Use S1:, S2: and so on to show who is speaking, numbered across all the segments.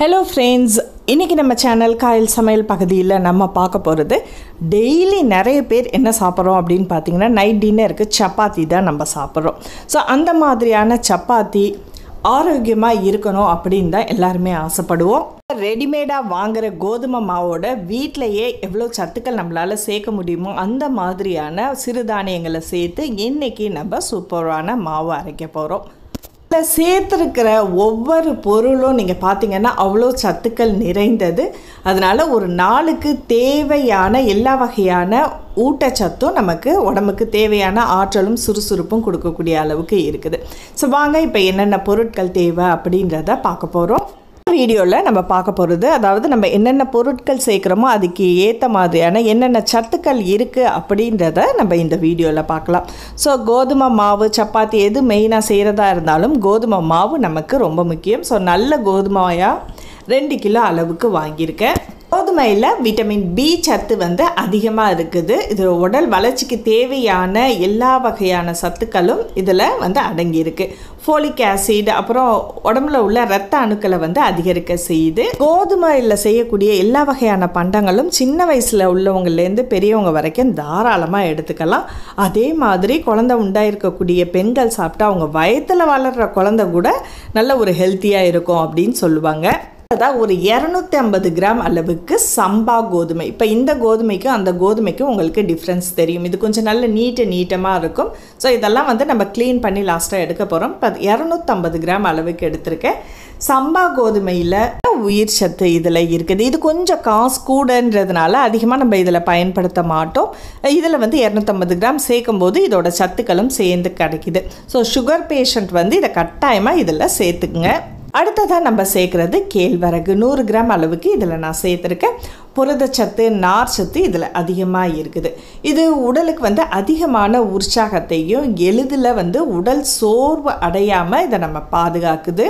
S1: hello friends இன்றைக்கி நம்ம channel Kayal சமையல் பகுதியில் நம்ம பார்க்க போகிறது டெய்லி நிறைய பேர் என்ன சாப்பிட்றோம் அப்படின்னு பார்த்தீங்கன்னா நைட் டின்னருக்கு சப்பாத்தி தான் நம்ம சாப்பிட்றோம் ஸோ அந்த மாதிரியான சப்பாத்தி ஆரோக்கியமாக இருக்கணும் அப்படின்னு தான் எல்லாருமே ஆசைப்படுவோம் ரெடிமேடாக வாங்குகிற கோதுமை மாவோட வீட்டிலையே எவ்வளோ சத்துக்கள் நம்மளால் சேர்க்க முடியுமோ அந்த மாதிரியான சிறுதானியங்களை சேர்த்து இன்றைக்கி நம்ம சூப்பரான மாவு அரைக்க போகிறோம் இதில் சேர்த்துருக்கிற ஒவ்வொரு பொருளும் நீங்கள் பார்த்தீங்கன்னா அவ்வளோ சத்துக்கள் நிறைந்தது அதனால் ஒரு நாளுக்கு தேவையான எல்லா வகையான ஊட்டச்சத்தும் நமக்கு உடம்புக்கு தேவையான ஆற்றலும் சுறுசுறுப்பும் கொடுக்கக்கூடிய அளவுக்கு இருக்குது ஸோ வாங்க இப்போ என்னென்ன பொருட்கள் தேவை அப்படின்றத பார்க்க போகிறோம் வீடியோவில் நம்ம பார்க்க போகிறது அதாவது நம்ம என்னென்ன பொருட்கள் சேர்க்குறோமோ அதுக்கு ஏற்ற மாதிரியான என்னென்ன சத்துக்கள் இருக்குது அப்படின்றத நம்ம இந்த வீடியோவில் பார்க்கலாம் ஸோ கோதுமை மாவு சப்பாத்தி எது மெயினாக செய்கிறதா இருந்தாலும் கோதுமை மாவு நமக்கு ரொம்ப முக்கியம் ஸோ நல்ல கோதுமையாக ரெண்டு கிலோ அளவுக்கு வாங்கியிருக்கேன் கோதுமையில் விட்டமின் பி சத்து வந்து அதிகமாக இருக்குது இது உடல் வளர்ச்சிக்கு தேவையான எல்லா வகையான சத்துக்களும் இதில் வந்து அடங்கியிருக்கு ஃபோலிக் ஆசிட் அப்புறம் உடம்புல உள்ள ரத்த அணுக்களை வந்து அதிகரிக்க செய்யுது கோதுமையில் செய்யக்கூடிய எல்லா வகையான பண்டங்களும் சின்ன வயசில் உள்ளவங்கலேருந்து பெரியவங்க வரைக்கும் தாராளமாக எடுத்துக்கலாம் அதே மாதிரி குழந்தை உண்டாயிருக்கக்கூடிய பெண்கள் சாப்பிட்டா அவங்க வயத்தில் வளர்கிற குழந்தை கூட நல்ல ஒரு ஹெல்த்தியாக இருக்கும் அப்படின்னு சொல்லுவாங்க அதான் ஒரு இரநூத்தி ஐம்பது கிராம் அளவுக்கு சம்பா கோதுமை இப்போ இந்த கோதுமைக்கும் அந்த கோதுமைக்கும் உங்களுக்கு டிஃப்ரென்ஸ் தெரியும் இது கொஞ்சம் நல்ல நீட்டு நீட்டமாக இருக்கும் ஸோ இதெல்லாம் வந்து நம்ம க்ளீன் பண்ணி லாஸ்ட்டாக எடுக்க போகிறோம் இப்போ இரநூத்தம்பது கிராம் அளவுக்கு எடுத்திருக்கேன் சம்பா கோதுமையில் உயிர் சத்து இதில் இருக்குது இது கொஞ்சம் காசு கூடன்றதுனால அதிகமாக நம்ம இதில் பயன்படுத்த மாட்டோம் இதில் வந்து இரநூத்தம்பது கிராம் சேர்க்கும் போது இதோட சத்துக்களும் சேர்ந்து கிடைக்குது ஸோ சுகர் பேஷண்ட் வந்து இதை கட்டாயமாக இதில் சேர்த்துக்குங்க அடுத்ததாக நம்ம சேர்க்குறது கேழ்வரகு நூறு கிராம் அளவுக்கு இதில் நான் சேர்த்துருக்கேன் புரதச்சத்து நார் சத்து இதில் அதிகமாக இருக்குது இது உடலுக்கு வந்து அதிகமான உற்சாகத்தையும் எளிதில் வந்து உடல் சோர்வு அடையாமல் இதை நம்ம பாதுகாக்குது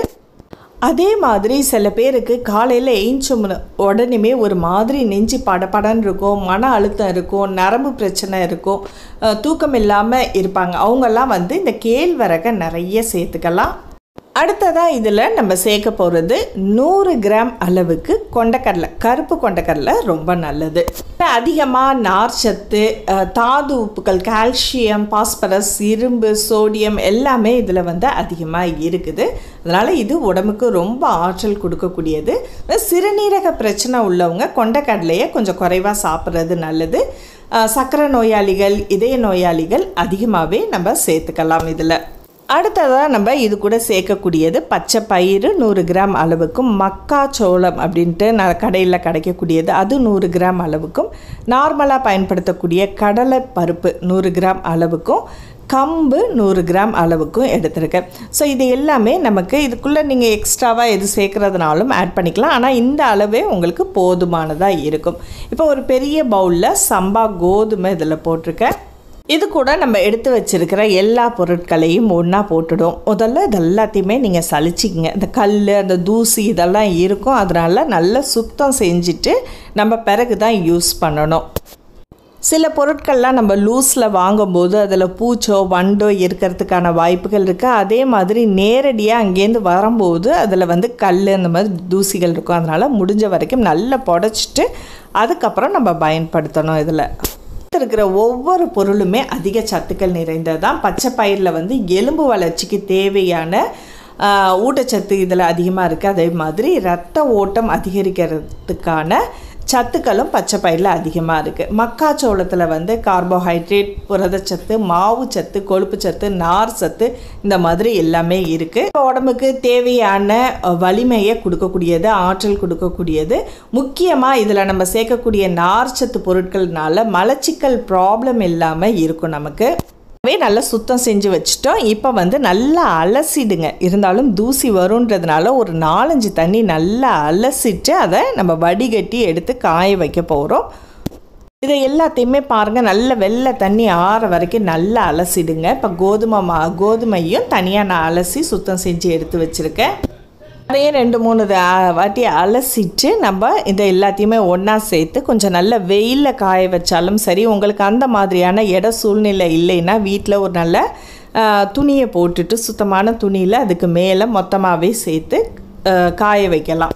S1: அதே மாதிரி சில பேருக்கு காலையில் ஏஞ்ச உடனேமே ஒரு மாதிரி நெஞ்சு படபடன்னு இருக்கும் மன அழுத்தம் இருக்கும் நரம்பு பிரச்சனை இருக்கும் தூக்கம் இல்லாமல் இருப்பாங்க அவங்கெல்லாம் வந்து இந்த கேழ்வரகை நிறைய சேர்த்துக்கலாம் அடுத்ததாக இதில் நம்ம சேர்க்க போகிறது நூறு கிராம் அளவுக்கு கொண்டக்கடலை கருப்பு கொண்டக்கடலை ரொம்ப நல்லது அதிகமாக நார்ச்சத்து தாது உப்புகள் கால்சியம் பாஸ்பரஸ் இரும்பு சோடியம் எல்லாமே இதில் வந்து அதிகமாக இருக்குது அதனால் இது உடம்புக்கு ரொம்ப ஆற்றல் கொடுக்கக்கூடியது சிறுநீரக பிரச்சனை உள்ளவங்க கொண்டக்கடலையை கொஞ்சம் குறைவாக சாப்பிட்றது நல்லது சர்க்கரை நோயாளிகள் இதய நோயாளிகள் அதிகமாகவே நம்ம சேர்த்துக்கலாம் இதில் அடுத்ததாக நம்ம இது கூட சேர்க்கக்கூடியது பச்சை பயிறு நூறு கிராம் அளவுக்கும் மக்காச்சோளம் அப்படின்ட்டு நான் கடையில் கிடைக்கக்கூடியது அது நூறு கிராம் அளவுக்கும் நார்மலாக பயன்படுத்தக்கூடிய கடலை பருப்பு நூறு கிராம் அளவுக்கும் கம்பு நூறு கிராம் அளவுக்கும் எடுத்திருக்கேன் ஸோ இது எல்லாமே நமக்கு இதுக்குள்ளே நீங்கள் எக்ஸ்ட்ராவாக எது சேர்க்குறதுனாலும் ஆட் பண்ணிக்கலாம் ஆனால் இந்த அளவே உங்களுக்கு போதுமானதாக இருக்கும் இப்போ ஒரு பெரிய பவுலில் சம்பா கோதுமை இதில் போட்டிருக்கேன் இது கூட நம்ம எடுத்து வச்சுருக்கிற எல்லா பொருட்களையும் ஒன்றா போட்டுடும் முதல்ல இது எல்லாத்தையுமே நீங்கள் சலிச்சிக்கங்க இந்த கல் அந்த தூசி இதெல்லாம் இருக்கும் அதனால் நல்லா சுத்தம் செஞ்சுட்டு நம்ம பிறகு தான் யூஸ் பண்ணணும் சில பொருட்கள்லாம் நம்ம லூஸில் வாங்கும்போது அதில் பூச்சோ வண்டோ இருக்கிறதுக்கான வாய்ப்புகள் இருக்குது அதே மாதிரி நேரடியாக அங்கேருந்து வரும்போது அதில் வந்து கல் அந்த மாதிரி தூசிகள் இருக்கும் அதனால் முடிஞ்ச வரைக்கும் நல்லா புடச்சிட்டு அதுக்கப்புறம் நம்ம பயன்படுத்தணும் இதில் இருக்கிற ஒவ்வொரு பொருளுமே அதிக சத்துக்கள் நிறைந்தது தான் பச்சை பயிரில் வந்து எலும்பு வளர்ச்சிக்கு தேவையான ஊட்டச்சத்து இதில் அதிகமாக இருக்குது அதே மாதிரி ரத்த ஓட்டம் அதிகரிக்கிறதுக்கான சத்துக்களும் பச்சை பயிரில் அதிகமாக இருக்குது மக்காச்சோளத்தில் வந்து கார்போஹைட்ரேட் புரதச்சத்து மாவு சத்து கொழுப்பு சத்து நார் சத்து இந்த மாதிரி எல்லாமே இருக்குது உடம்புக்கு தேவையான வலிமையை கொடுக்கக்கூடியது ஆற்றல் கொடுக்கக்கூடியது முக்கியமாக இதில் நம்ம சேர்க்கக்கூடிய நார் சத்து பொருட்கள்னால மலச்சிக்கல் ப்ராப்ளம் இல்லாமல் இருக்கும் நமக்கு நல்லா சுத்தம் செஞ்சு வச்சுட்டோம் இப்போ வந்து நல்லா அலசிடுங்க இருந்தாலும் தூசி வருன்றதுனால ஒரு நாலஞ்சு தண்ணி நல்லா அலசிட்டு அதை நம்ம வடிகட்டி எடுத்து காய வைக்க போகிறோம் இதை எல்லாத்தையுமே பாருங்கள் நல்ல வெள்ளை தண்ணி ஆற வரைக்கும் நல்லா அலசிடுங்க இப்போ கோதுமை மா கோதுமையும் தனியாக நான் அலசி சுத்தம் செஞ்சு எடுத்து வச்சுருக்கேன் அதையும் ரெண்டு மூணு வாட்டி அலசிட்டு நம்ம இதை எல்லாத்தையுமே ஒன்றா சேர்த்து கொஞ்சம் நல்ல வெயிலில் காய வச்சாலும் சரி உங்களுக்கு அந்த மாதிரியான இட சூழ்நிலை இல்லைன்னா வீட்டில் ஒரு நல்ல துணியை போட்டுட்டு சுத்தமான துணியில் அதுக்கு மேலே மொத்தமாகவே சேர்த்து காய வைக்கலாம்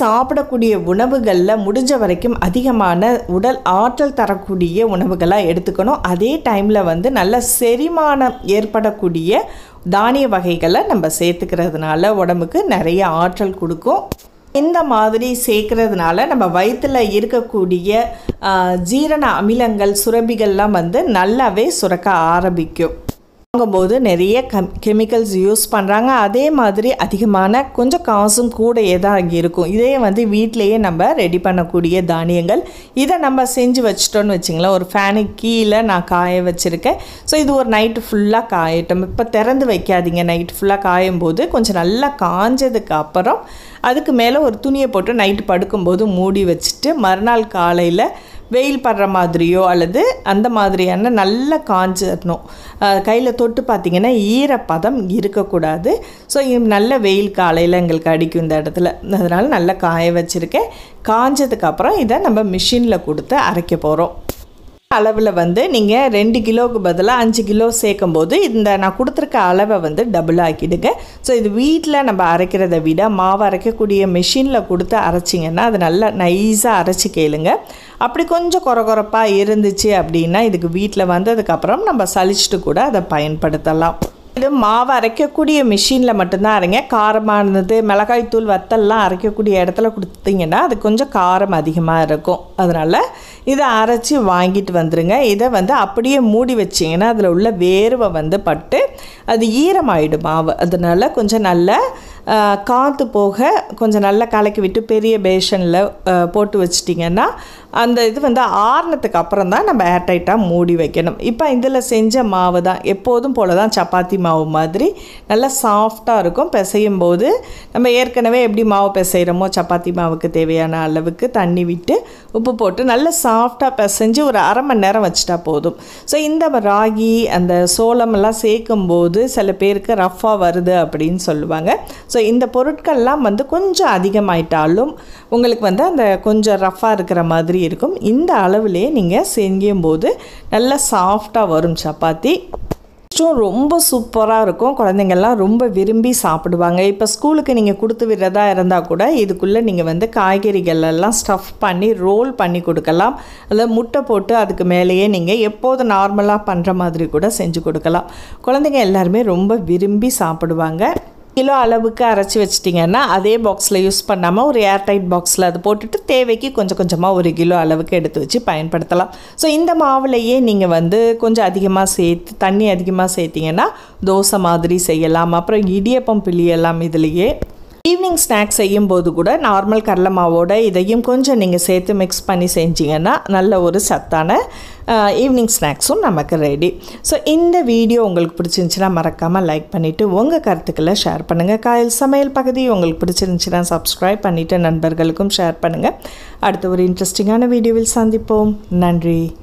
S1: சாப்பிடக்கூடிய உணவுகளில் முடிஞ்ச வரைக்கும் அதிகமான உடல் ஆற்றல் தரக்கூடிய உணவுகளாக எடுத்துக்கணும் அதே டைமில் வந்து நல்ல செரிமானம் ஏற்படக்கூடிய தானிய வகைகளை நம்ம சேர்த்துக்கிறதுனால உடம்புக்கு நிறைய ஆற்றல் கொடுக்கும் இந்த மாதிரி சேர்க்கறதுனால நம்ம வயிற்றில் இருக்கக்கூடிய ஆஹ், ஜீரண அமிலங்கள் சுரபிகள்லாம் வந்து நல்லாவே சுரக்க ஆரம்பிக்கும் வாங்கும்போது நிறைய கம் கெமிக்கல்ஸ் யூஸ் பண்ணுறாங்க அதே மாதிரி அதிகமான கொஞ்சம் காசும் கூடயே தான் அங்கே இருக்கும் இதே வந்து வீட்டிலையே நம்ம ரெடி பண்ணக்கூடிய தானியங்கள் இதை நம்ம செஞ்சு வச்சிட்டோன்னு வச்சிங்களேன் ஒரு ஃபேனுக்கு கீழே நான் காய வச்சுருக்கேன் ஸோ இது ஒரு நைட்டு ஃபுல்லாக காயட்டும் இப்போ திறந்து வைக்காதீங்க நைட் ஃபுல்லாக காயும் போது கொஞ்சம் நல்லா காஞ்சதுக்கு அப்புறம் அதுக்கு மேலே ஒரு துணியை போட்டு நைட்டு படுக்கும்போது மூடி வச்சுட்டு மறுநாள் காலையில் வெயில் படுற மாதிரியோ அல்லது அந்த மாதிரியான நல்லா காஞ்சிடணும் கையில் தொட்டு பார்த்தீங்கன்னா ஈரப்பதம் இருக்கக்கூடாது ஸோ நல்ல வெயில் காலையில் எங்களுக்கு அடிக்கும் இந்த இடத்துல அதனால் நல்லா காய வச்சுருக்கேன் காஞ்சதுக்கப்புறம் இதை நம்ம மிஷினில் கொடுத்து அரைக்க போகிறோம் அளவில் வந்து நீங்கள் ரெண்டு கிலோவுக்கு பதிலாக அஞ்சு கிலோ சேர்க்கும் போது இந்த நான் கொடுத்துருக்க அளவை வந்து டபுள் ஆக்கிடுங்க ஸோ இது வீட்டில் நம்ம அரைக்கிறத விட மாவு அரைக்கக்கூடிய மிஷினில் கொடுத்து அரைச்சிங்கன்னா அது நல்லா நைஸாக அரைச்சி கேளுங்க அப்படி கொஞ்சம் கொரகொரப்பாக இருந்துச்சு அப்படின்னா இதுக்கு வீட்டில் வந்ததுக்கப்புறம் நம்ம சலிச்சுட்டு கூட அதை பயன்படுத்தலாம் இது மாவு அரைக்கக்கூடிய மிஷினில் மட்டும்தான் அரைங்க காரமானது மிளகாய்த்தூள் வத்தல்லாம் அரைக்கக்கூடிய இடத்துல கொடுத்தீங்கன்னா அது கொஞ்சம் காரம் அதிகமாக இருக்கும் அதனால் இதை அரைச்சி வாங்கிட்டு வந்துடுங்க இதை வந்து அப்படியே மூடி வச்சிங்கன்னா அதில் உள்ள வேர்வை வந்து பட்டு அது ஈரமாயிடும் மாவு அதனால் கொஞ்சம் நல்லா ஆஹ், காற்று போக கொஞ்சம் நல்லா கலக்கி விட்டு பெரிய பேஷனில் போட்டு வச்சிட்டிங்கன்னா அந்த இது வந்து ஆறுனதுக்கு அப்புறம் தான் நம்ம ஏர்டைட்டாக மூடி வைக்கணும் இப்போ இதில் செஞ்ச மாவு தான் எப்போதும் போல தான் சப்பாத்தி மாவு மாதிரி நல்லா சாஃப்டாக இருக்கும் பிசையும் போது நம்ம ஏற்கனவே எப்படி மாவு பிசைகிறோமோ சப்பாத்தி மாவுக்கு தேவையான அளவுக்கு தண்ணி விட்டு உப்பு போட்டு நல்லா சாஃப்டாக பிசைஞ்சு ஒரு அரை மணி நேரம் வச்சுட்டா போதும் ஸோ இந்த ராகி அந்த சோளம் எல்லாம் சேர்க்கும் போது சில பேருக்கு ரஃப்பாக வருது அப்படின்னு சொல்லுவாங்க ஸோ இந்த பொருட்கள்லாம் வந்து கொஞ்சம் அதிகமாயிட்டாலும் உங்களுக்கு வந்து அந்த கொஞ்சம் ரஃப்பாக இருக்கிற மாதிரி இருக்கும் இந்த அளவுலேயே நீங்கள் செய்யும் போது நல்லா சாஃப்டாக வரும் சப்பாத்தி டேஸ்ட்டும் ரொம்ப சூப்பராக இருக்கும் குழந்தைங்கள்லாம் ரொம்ப விரும்பி சாப்பிடுவாங்க இப்போ ஸ்கூலுக்கு நீங்கள் கொடுத்து விடுறதா இருந்தால் கூட இதுக்குள்ளே நீங்கள் வந்து காய்கறிகள் எல்லாம் ஸ்டஃப் பண்ணி ரோல் பண்ணி கொடுக்கலாம் அதில் முட்டை போட்டு அதுக்கு மேலேயே நீங்கள் எப்போதும் நார்மலாக பண்ணுற மாதிரி கூட செஞ்சு கொடுக்கலாம் குழந்தைங்க எல்லாருமே ரொம்ப விரும்பி சாப்பிடுவாங்க கிலோ அளவுக்கு அரைச்சி வச்சிட்டிங்கன்னா அதே பாக்ஸில் யூஸ் பண்ணாமல் ஒரு ஏர்டைட் பாக்ஸில் அது போட்டுட்டு தேவைக்கு கொஞ்சம் கொஞ்சமாக ஒரு கிலோ அளவுக்கு எடுத்து வச்சு பயன்படுத்தலாம் ஸோ இந்த மாவுலையே நீங்கள் வந்து கொஞ்சம் அதிகமாக சேர்த்து தண்ணி அதிகமாக சேர்த்திங்கன்னா தோசை மாதிரி செய்யலாம் அப்புறம் இடியப்பம் பிழியலாம் இதுலேயே ஈவினிங் ஸ்நாக்ஸ் செய்யும்போது கூட நார்மல் கடலை மாவோட இதையும் கொஞ்சம் நீங்கள் சேர்த்து மிக்ஸ் பண்ணி செஞ்சீங்கன்னா நல்ல ஒரு சத்தான ஈவினிங் ஸ்நாக்ஸும் நமக்கு ரெடி ஸோ இந்த வீடியோ உங்களுக்கு பிடிச்சிருந்துச்சுன்னா மறக்காமல் லைக் பண்ணிவிட்டு உங்கள் கருத்துக்களை ஷேர் பண்ணுங்கள் காயல் சமையல் பகுதி உங்களுக்கு பிடிச்சிருந்துச்சுன்னா சப்ஸ்கிரைப் பண்ணிவிட்டு நண்பர்களுக்கும் ஷேர் பண்ணுங்கள் அடுத்த ஒரு இன்ட்ரெஸ்டிங்கான வீடியோவில் சந்திப்போம் நன்றி